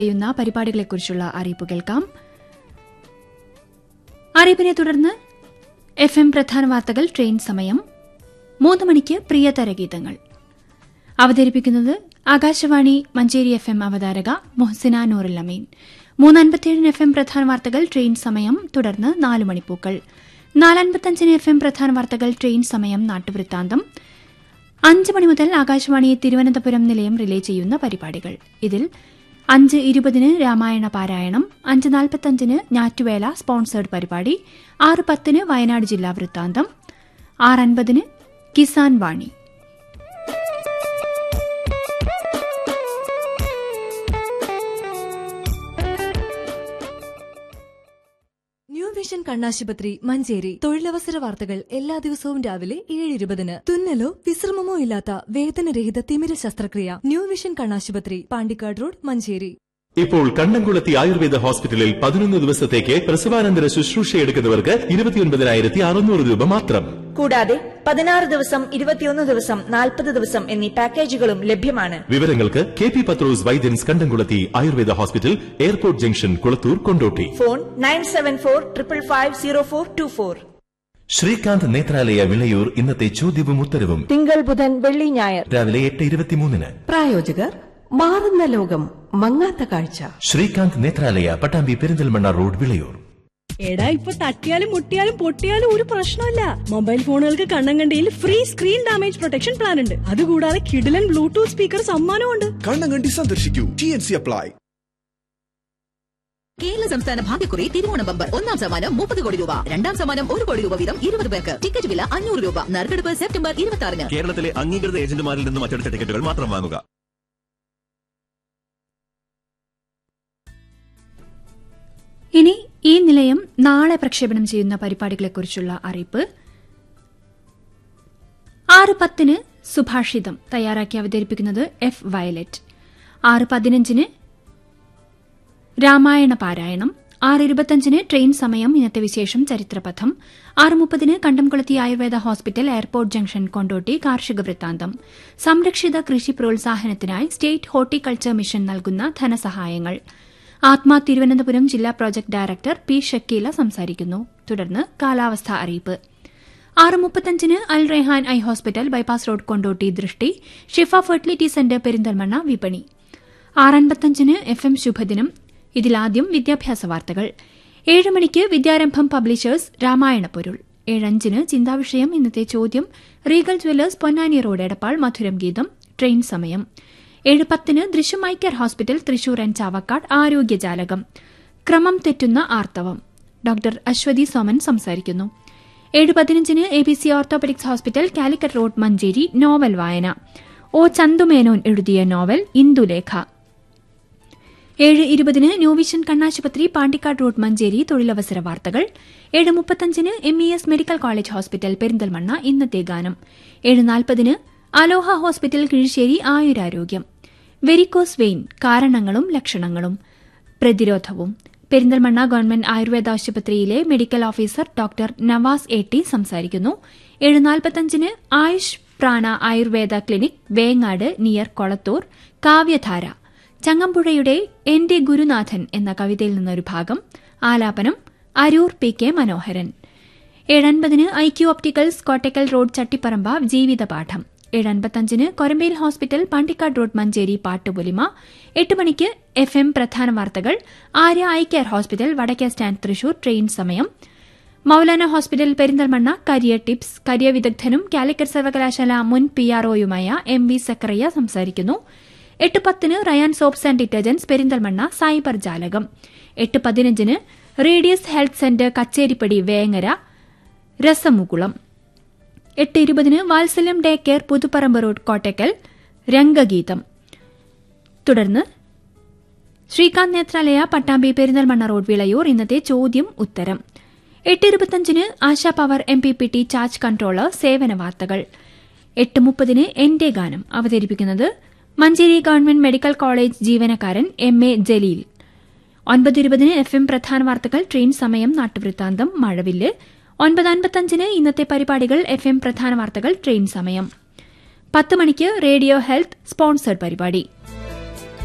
ചെയ്യുന്ന പരിപാടികളെക്കുറിച്ചുള്ള അറിയിപ്പ് കേൾക്കാം അറിയിപ്പിനെ തുടർന്ന് എഫ് എം പ്രധാന വാർത്തകൾ ട്രെയിൻ സമയം മൂന്ന് മണിക്ക് പ്രിയതര ഗീതങ്ങൾ അവതരിപ്പിക്കുന്നത് ആകാശവാണി മഞ്ചേരി എഫ് എം അവതാരക മൊഹസിന നൂറുൽ അമീൻ മൂന്ന് അൻപത്തിയേഴിന് എഫ് എം പ്രധാന വാർത്തകൾ ട്രെയിൻ സമയം തുടർന്ന് നാല് മണിപ്പൂക്കൾ നാലൻപത്തഞ്ചിന് എഫ് എം പ്രധാന വാർത്തകൾ ട്രെയിൻ സമയം നാട്ടുവൃത്താന്തം അഞ്ച് മണി മുതൽ ആകാശവാണി തിരുവനന്തപുരം നിലയം റിലേ ചെയ്യുന്ന പരിപാടികൾ ഇതിൽ അഞ്ച് ഇരുപതിന് രാമായണ പാരായണം അഞ്ച് നാൽപ്പത്തഞ്ചിന് ഞാറ്റുവേല സ്പോൺസേഡ് പരിപാടി ആറ് പത്തിന് വയനാട് ജില്ലാ വൃത്താന്തം ആറ് അൻപതിന് കിസാൻ വാണി ന്യൂ വിഷൻ കണ്ണാശുപത്രി മഞ്ചേരി തൊഴിലവസര വാർത്തകൾ എല്ലാ ദിവസവും രാവിലെ ഏഴ് ഇരുപതിന് തുന്നലോ വിശ്രമമോ ഇല്ലാത്ത വേദനരഹിത തിമിര ശസ്ത്രക്രിയ ന്യൂ വിഷൻ കണ്ണാശുപത്രി പാണ്ടിക്കാട് റോഡ് മഞ്ചേരി ഇപ്പോൾ കണ്ണംകുളത്തി ആയുർവേദ ഹോസ്പിറ്റലിൽ പതിനൊന്ന് ദിവസത്തേക്ക് പ്രസവാനന്തര ശുശ്രൂഷ എടുക്കുന്നവർക്ക് ഇരുപത്തിയൊൻപതിനായിരത്തി അറുന്നൂറ് രൂപ മാത്രം കൂടാതെ പതിനാറ് ദിവസം ഇരുപത്തിയൊന്ന് ദിവസം നാൽപ്പത് ദിവസം എന്നീ പാക്കേജുകളും ലഭ്യമാണ് വിവരങ്ങൾക്ക് K P Pathros Vaidyans Kandamkulathi Ayurveda hospital airport junction Kulathur Kondotty phone nine seven four triple five zero four two four Srikanth Nethralaya Vilayur ഇന്നത്തെ ചോദ്യവും ഉത്തരവും തിങ്കൾ ബുധൻ വെള്ളി ഞായർ രാവിലെ എട്ട് ഇരുപത്തിമൂന്നിന് പ്രായോജകർ മാറുന്ന ലോകം മങ്ങാത്ത കാഴ്ച ശ്രീകാന്ത് നേത്രാലയ പട്ടാമ്പി പെരിന്തൽമണ്ണ റോഡ് വിളയൂർ എടാ ഇപ്പൊ തട്ടിയാലും മുട്ടിയാലും പൊട്ടിയാലും ഒരു പ്രശ്നമില്ല മൊബൈൽ ഫോണുകൾക്ക് കണ്ണങ്കണ്ടിയിൽ free screen damage protection plan ഉണ്ട് അതുകൂടാതെ കിഡിലൻ ബ്ലൂടൂത്ത് സ്പീക്കർ സമ്മാനമുണ്ട് കണ്ണങ്കണ്ടി സന്ദർശിക്കൂ T N C apply Kerala സംസ്ഥാന ഭാഗ്യക്കുറി തിരുവോണം ബമ്പർ ഒന്നാം സമ്മാനം മുപ്പത് കോടി രൂപ രണ്ടാം സമ്മാനം ഒരു കോടി രൂപ വീതം ഇരുപത് പേർക്ക് ടിക്കറ്റ് വില അഞ്ഞൂറ് രൂപ നറുക്കെടുപ്പ് സെപ്റ്റംബർ ഇരുപത്തി ആറിന് കേരളത്തിലെ അംഗീകൃത ഏജന്റുമാരിൽ നിന്നും അച്ചടിച്ച ടിക്കറ്റുകൾ മാത്രം വാങ്ങുക ഇനി ഈ നിലയം നാളെ പ്രക്ഷേപണം ചെയ്യുന്ന പരിപാടികളെക്കുറിച്ചുള്ള അറിയിപ്പ് ആറ് പത്തിന് സുഭാഷിതം തയ്യാറാക്കി അവതരിപ്പിക്കുന്നത് എഫ് വയലറ്റ് ആറ് പതിനഞ്ചിന് രാമായണ പാരായണം ആറ് ഇരുപത്തഞ്ചിന് ട്രെയിൻ സമയം ഇന്നത്തെ വിശേഷം ചരിത്രപഥം ആറ് മുപ്പതിന് Kandamkulathi Ayurveda hospital airport junction Kondotty കാർഷിക വൃത്താന്തം സംരക്ഷിത കൃഷി പ്രോത്സാഹനത്തിനായി സ്റ്റേറ്റ് ഹോർട്ടിക്കൾച്ചർ മിഷൻ നൽകുന്ന ധനസഹായങ്ങൾ ആത്മാ തിരുവനന്തപുരം ജില്ലാ പ്രോജക്ട് ഡയറക്ടർ പി ഷക്കീല സംസാരിക്കുന്നു തുടർന്ന് കാലാവസ്ഥാ അറിയിപ്പ് ആറ് മുപ്പത്തഞ്ചിന് Al Rehan eye hospital bypass road Kondotty Drishti Shifa fertility centre Perinthalmanna വിപണി ആറൻപത്തഞ്ചിന് എഫ് എം ശുഭദിനം ഇതിലാദ്യം വിദ്യാഭ്യാസ വാർത്തകൾ ഏഴ് മണിക്ക് വിദ്യാരംഭം പബ്ലിഷേഴ്സ് രാമായണ പൊരുൾ ഏഴഞ്ചിന് ചിന്താവിഷയം ഇന്നത്തെ ചോദ്യം Regal jewellers Ponnani road Edappal മധുരം ഗീതം ട്രെയിൻ സമയം ഏഴ് പത്തിന് Drishyam eye care hospital Thrissur and Chavakkad ആരോഗ്യജാലകം ക്രമം തെറ്റുന്ന ആർത്തവം ഡോക്ടർ അശ്വതി സോമൻ സംസാരിക്കുന്നു ഏഴ് പതിനഞ്ചിന് A B C orthopaedics hospital Calicut road Manjeri novel വായന ഒ ചന്തുമേനോൻ എഴുതിയ നോവൽ ഇന്ദുലേഖ ഏഴ് ഇരുപതിന് ന്യൂവിഷൻ കണ്ണാശുപത്രി പാണ്ടിക്കാട് റോഡ് മഞ്ചേരി തൊഴിലവസര വാർത്തകൾ ഏഴ് മുപ്പത്തഞ്ചിന് M E S medical college hospital Perinthalmanna ഇന്നത്തെ ഗാനം ഏഴ് നാൽപ്പതിന് അലോഹ ഹോസ്പിറ്റൽ കിഴിശ്ശേരി ആയുരാരോഗ്യം വെരിക്കോസ് വെയിൻ കാരണങ്ങളും ലക്ഷണങ്ങളും പ്രതിരോധവും പെരിന്തൽമണ്ണ ഗവൺമെന്റ് ആയുർവേദ ആശുപത്രിയിലെ medical officer doctor Navas A T സംസാരിക്കുന്നു ഏഴ് നാൽപ്പത്തഞ്ചിന് ആയുഷ് പ്രാണ ആയുർവേദ ക്ലിനിക് വേങ്ങാട് നിയർ കൊളത്തൂർ കാവ്യധാര ചങ്ങമ്പുഴയുടെ എന്റെ ഗുരുനാഥൻ എന്ന കവിതയിൽ നിന്നൊരു ഭാഗം ആലാപനം അരൂർ പി കെ മനോഹരൻ ഏഴൻപതിന് I Q opticals Kottakkal road Chattiparamba ജീവിതപാഠം ഏഴൻപത്തഞ്ചിന് കൊരമ്പയിൽ ഹോസ്പിറ്റൽ പാണ്ടിക്കാട് റോഡ് മഞ്ചേരി പാട്ടുപൊലിമ എട്ട് മണിക്ക് എഫ് എം പ്രധാന വാർത്തകൾ ആര്യ ഐ കെയർ ഹോസ്പിറ്റൽ വടക്കേ സ്റ്റാൻഡ് തൃശൂർ ട്രെയിൻ സമയം Maulana hospital Perinthalmanna career tips career വിദഗ്ധനും Calicut സർവകലാശാല മുൻ പി ആർഒയുമായ എം വി സക്കറയ്യ സംസാരിക്കുന്നു എട്ട് പത്തിന് Rayan soaps and detergents Perinthalmanna cyber ജാലകം എട്ട് പതിനഞ്ചിന് radius health centre Kachcheripadi Vengara രസമുകുളം എട്ട് ഇരുപതിന് Vatsalyam day care Puthuparamba road Kottakkal രംഗഗീതം തുടർന്ന് ശ്രീകാന്ത് നേത്രാലയ പട്ടാമ്പി പെരിന്തൽമണ്ണ റോഡ് വിളയൂർ ഇന്നത്തെ ചോദ്യം ഉത്തരം എട്ട് ഇരുപത്തഞ്ചിന് Asha power M P P T charge controller സേവന വാർത്തകൾ എട്ട് മുപ്പതിന് എന്റെ ഗാനം അവതരിപ്പിക്കുന്നത് മഞ്ചേരി ഗവൺമെന്റ് മെഡിക്കൽ കോളേജ് ജീവനക്കാരൻ എം എ ജലീൽ ഒൻപത് ഇരുപതിന് എഫ് എം പ്രധാന വാർത്തകൾ ട്രെയിൻ സമയം നാട്ടുവൃത്താന്തം മഴവില്ല് ഒൻപത് അൻപത്തഞ്ചിന് ഇന്നത്തെ പരിപാടികൾ എഫ് എം പ്രധാന വാർത്തകൾ ട്രെയിൻ സമയം പത്ത് മണിക്ക് റേഡിയോ ഹെൽത്ത് സ്പോൺസേഡ് പരിപാടി